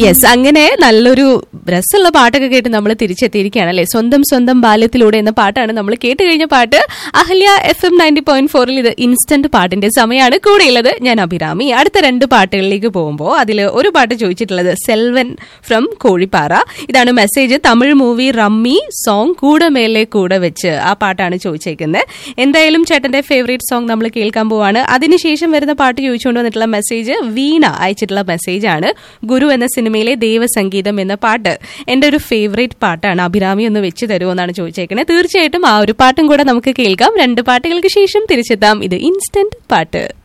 yes അങ്ങനെ നല്ലൊരു രസമുള്ള പാട്ടൊക്കെ കേട്ട് നമ്മൾ തിരിച്ചെത്തിയിരിക്കുകയാണ് അല്ലെ സ്വന്തം സ്വന്തം ബാല്യത്തിലൂടെ എന്ന പാട്ടാണ് നമ്മൾ കേട്ട് കഴിഞ്ഞ പാട്ട് അഹല്യ എഫ് എം നയൻറ്റി പോയിന്റ് ഫോറിൽ ഇത് ഇൻസ്റ്റന്റ് പാട്ടിന്റെ സമയമാണ് കൂടെയുള്ളത് ഞാൻ അഭിരാമി അടുത്ത രണ്ട് പാട്ടുകളിലേക്ക് പോകുമ്പോൾ അതിൽ ഒരു പാട്ട് ചോദിച്ചിട്ടുള്ളത് സെൽവൻ ഫ്രം കോഴിപ്പാറ ഇതാണ് message Tamil movie rummy song കൂടെ മേലെ കൂടെ വെച്ച് ആ പാട്ടാണ് ചോദിച്ചേക്കുന്നത് എന്തായാലും ചേട്ടന്റെ ഫേവറേറ്റ് സോങ് നമ്മൾ കേൾക്കാൻ പോവാണ് അതിനുശേഷം വരുന്ന പാട്ട് ചോദിച്ചുകൊണ്ട് വന്നിട്ടുള്ള മെസ്സേജ് വീണ അയച്ചിട്ടുള്ള മെസ്സേജ് ആണ് ഗുരു എന്ന സിനിമയിലെ ദേവസംഗീതം എന്ന പാട്ട് എന്റെ ഒരു ഫേവറേറ്റ് പാട്ടാണ് അഭിരാമി ഒന്ന് വെച്ച് തരുമോ എന്നാണ് ചോദിച്ചേക്കുന്നത് തീർച്ചയായിട്ടും ആ ഒരു പാട്ടും കൂടെ നമുക്ക് കേൾക്കാം രണ്ട് പാട്ടുകൾക്ക് ശേഷം തിരിച്ചെത്താം ഇത് ഇൻസ്റ്റന്റ് പാട്ട്